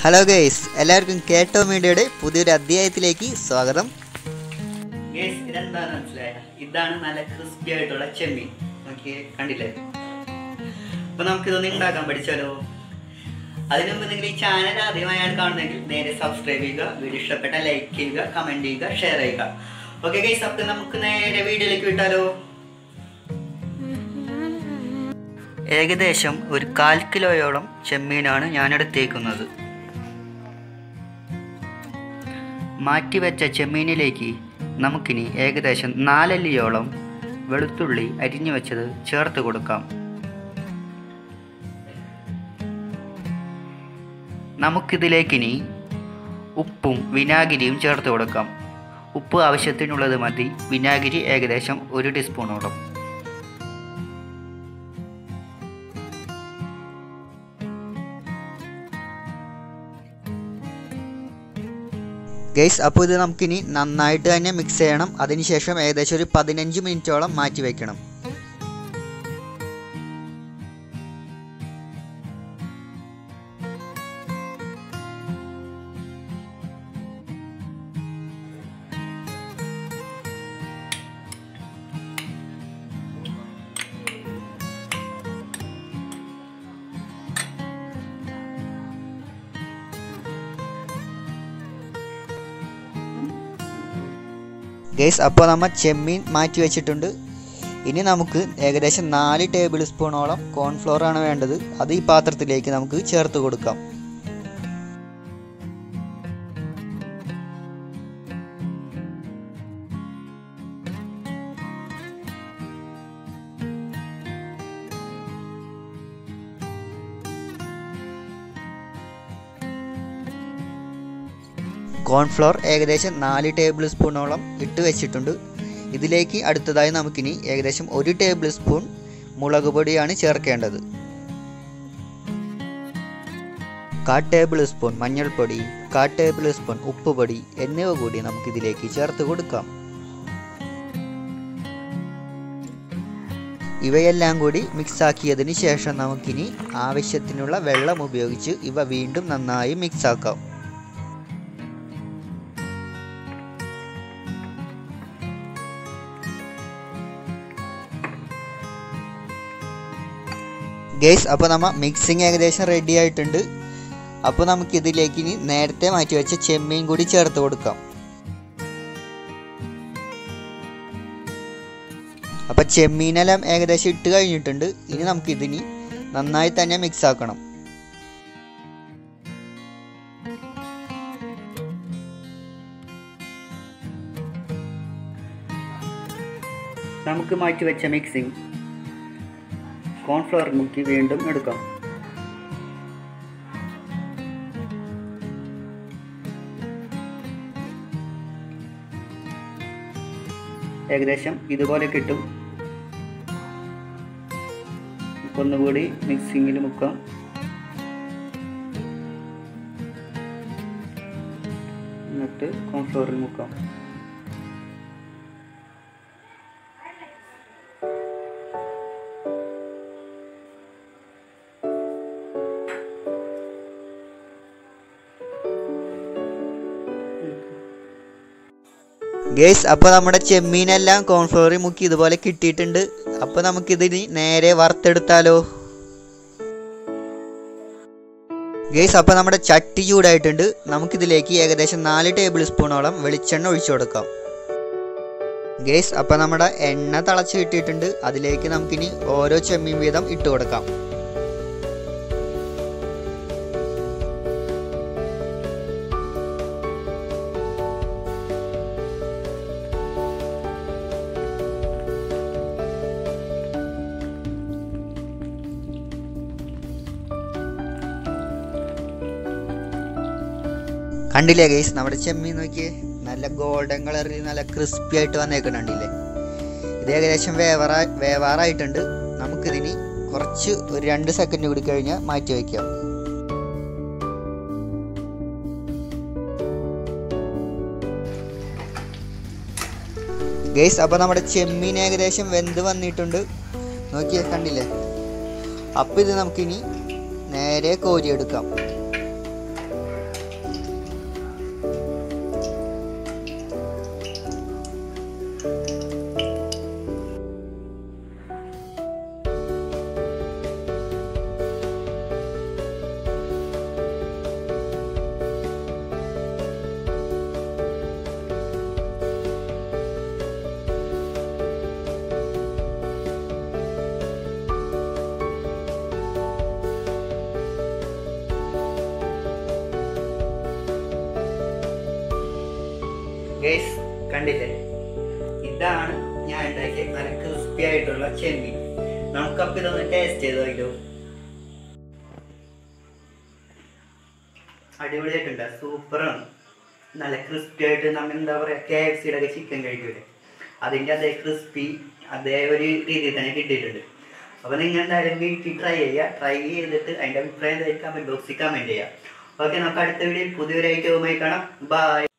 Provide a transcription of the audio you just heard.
hello guys എല്ലാവർക്കും കേട്ടോ മീഡിയയുടെ പുതിയൊരു അധ്യായത്തിലേക്ക് സ്വാഗതം ഗേസ് ഇതെന്താന്ന് മനസ്സിലായ ഇതാണ് നല്ല ക്രിസ്പി ആയിട്ടുള്ള ചെമ്മീൻ നോക്കി കണ്ടില്ലേ അപ്പൊ നമുക്കിതൊന്ന് ഉണ്ടാക്കാൻ പഠിച്ചാലോ അതിനു മുമ്പ് നിങ്ങൾ ഈ ചാനൽ ആദ്യമായാണ് കാണുന്നതെങ്കിൽ നേരെ സബ്സ്ക്രൈബ് ചെയ്യുക വീഡിയോ ഇഷ്ടപ്പെട്ട ലൈക്ക് ചെയ്യുക കമന്റ് ചെയ്യുക ഷെയർ ചെയ്യുക ഓക്കെ ഗൈസ് അപ്പൊ നമുക്ക് നേരെ വീഡിയോയിലേക്ക് വിട്ടാലോ ഏകദേശം ഒരു കാൽ കിലോയോളം ചെമ്മീനാണ് ഞാൻ എടുത്തേക്കുന്നത് മാറ്റിവെച്ച ചെമ്മീനിലേക്ക് നമുക്കിനി ഏകദേശം നാലല്ലിയോളം വെളുത്തുള്ളി അരിഞ്ഞു വെച്ചത് ചേർത്ത് കൊടുക്കാം നമുക്കിതിലേക്കിനി ഉപ്പും വിനാഗിരിയും ചേർത്ത് കൊടുക്കാം ഉപ്പ് ആവശ്യത്തിനുള്ളത് മതി വിനാഗിരി ഏകദേശം ഒരു ടീസ്പൂണോളം ഗൈസ് അപ്പോൾ ഇത് നമുക്കിനി നന്നായിട്ട് തന്നെ മിക്സ് ചെയ്യണം അതിനുശേഷം ഏകദേശം ഒരു പതിനഞ്ച് മിനിറ്റോളം മാറ്റി വെക്കണം ഗൈസ് അപ്പോൾ നമ്മൾ ചെമ്മീൻ മാറ്റി വെച്ചിട്ടുണ്ട് ഇനി നമുക്ക് ഏകദേശം നാല് ടേബിൾ സ്പൂണോളം കോൺഫ്ലോർ ആണ് വേണ്ടത് അത് ഈ പാത്രത്തിലേക്ക് നമുക്ക് ചേർത്ത് കൊടുക്കാം കോൺഫ്ലോർ ഏകദേശം നാല് ടേബിൾ സ്പൂണോളം ഇട്ട് വെച്ചിട്ടുണ്ട് ഇതിലേക്ക് അടുത്തതായി നമുക്കിനി ഏകദേശം ഒരു ടേബിൾ സ്പൂൺ മുളക് പൊടിയാണ് ചേർക്കേണ്ടത് കാ ടേബിൾ സ്പൂൺ മഞ്ഞൾപ്പൊടി കാ ടേബിൾ സ്പൂൺ ഉപ്പുപൊടി എന്നിവ കൂടി നമുക്കിതിലേക്ക് ചേർത്ത് കൊടുക്കാം ഇവയെല്ലാം കൂടി മിക്സ് ആക്കിയതിന് ശേഷം നമുക്കിനി ആവശ്യത്തിനുള്ള വെള്ളം ഉപയോഗിച്ച് ഇവ വീണ്ടും നന്നായി മിക്സ് ആക്കാം ഗേസ് അപ്പോൾ നമ്മൾ മിക്സിങ് ഏകദേശം റെഡി ആയിട്ടുണ്ട് അപ്പോൾ നമുക്ക് ഇതിലേക്ക് ഇനി നേരത്തെ മാറ്റി വെച്ച ചെമ്മീൻ കൂടി ചേർത്ത് കൊടുക്കാം അപ്പോൾ ചെമ്മീനെല്ലാം ഏകദേശം ഇട്ട് കഴിഞ്ഞിട്ടുണ്ട് ഇനി നമുക്ക് ഇതിനി നന്നായി തന്നെ മിക്സ് ആക്കണം നമുക്ക് മാറ്റി വെച്ച മിക്സിംഗ് കോൺഫ്ലവർ മുക്കി വീണ്ടും എടുക്കാം ഏകദേശം ഇതുപോലെ കിട്ടും ഒന്നുകൂടി മിക്സിങ്ങിൽ മുക്കാം എന്നിട്ട് കോൺഫ്ലവറിൽ മുക്കാം ഗേസ് അപ്പോൾ നമ്മുടെ ചെമ്മീനെല്ലാം കോൺഫ്ലോറിൽ മുക്കി ഇതുപോലെ കിട്ടിയിട്ടുണ്ട് അപ്പോൾ നമുക്കിതിനി നേരെ വറുത്തെടുത്താലോ ഗേസ് അപ്പോൾ നമ്മുടെ ചട്ടി ചൂടായിട്ടുണ്ട് നമുക്കിതിലേക്ക് ഏകദേശം നാല് ടേബിൾ സ്പൂണോളം വെളിച്ചെണ്ണ ഒഴിച്ചു കൊടുക്കാം ഗേസ് അപ്പോൾ നമ്മുടെ എണ്ണ തിളച്ച് കിട്ടിയിട്ടുണ്ട് അതിലേക്ക് നമുക്കിനി ഓരോ ചെമ്മീൻ വീതം ഇട്ട് കൊടുക്കാം കണ്ടില്ലേ ഗൈസ് നമ്മുടെ ചെമ്മീൻ നോക്കിയേ നല്ല ഗോൾഡൻ കളറിൽ നല്ല ക്രിസ്പി ആയിട്ട് വന്നേക്കുന്നുണ്ടില്ലേ ഇത് ഏകദേശം വേവാറാ വേവാറായിട്ടുണ്ട് നമുക്കിതിനി കുറച്ച് ഒരു രണ്ട് സെക്കൻഡ് കൂടി കഴിഞ്ഞാൽ മാറ്റി വയ്ക്കാം ഗൈസ് അപ്പോൾ നമ്മുടെ ചെമ്മീൻ ഏകദേശം വെന്ത് വന്നിട്ടുണ്ട് നോക്കിയേ കണ്ടില്ലേ അപ്പോൾ ഇത് നമുക്കിനി നേരെ കോരിയെടുക്കാം ഗൈസ് കണ്ടില്ലേ ഇതാണ് ഞാൻ ഉണ്ടാക്കിയ നല്ല ക്രിസ്പി ആയിട്ടുള്ള ചെമ്മീൻ നമുക്കപ്പോൾ ഇതൊന്ന് ടേസ്റ്റ് ചെയ്ത് നോക്കിയോ അടിപൊളിയായിട്ടുണ്ട് സൂപ്പറാണ് നല്ല ക്രിസ്പി ആയിട്ട് നമ്മൾ എന്താ പറയുക കെ എഫ് സിയുടെ ഒക്കെ ചിക്കൻ കഴിക്കൂലേ അതിൻ്റെ അതേ ക്രിസ്പി അതേ ഒരു രീതിയിൽ തന്നെ കിട്ടിയിട്ടുണ്ട് അപ്പോൾ നിങ്ങൾ എന്തായാലും വീട്ടിൽ ട്രൈ ചെയ്യുക ട്രൈ ചെയ്തിട്ട് അതിൻ്റെ അഭിപ്രായം കമൻറ്റ് ബോക്സിൽ കമൻറ്റ് ചെയ്യുക ഓക്കെ നമുക്ക് അടുത്ത വീഡിയോയിൽ പുതിയൊരു ഐറ്റവുമായി കാണാം ബൈ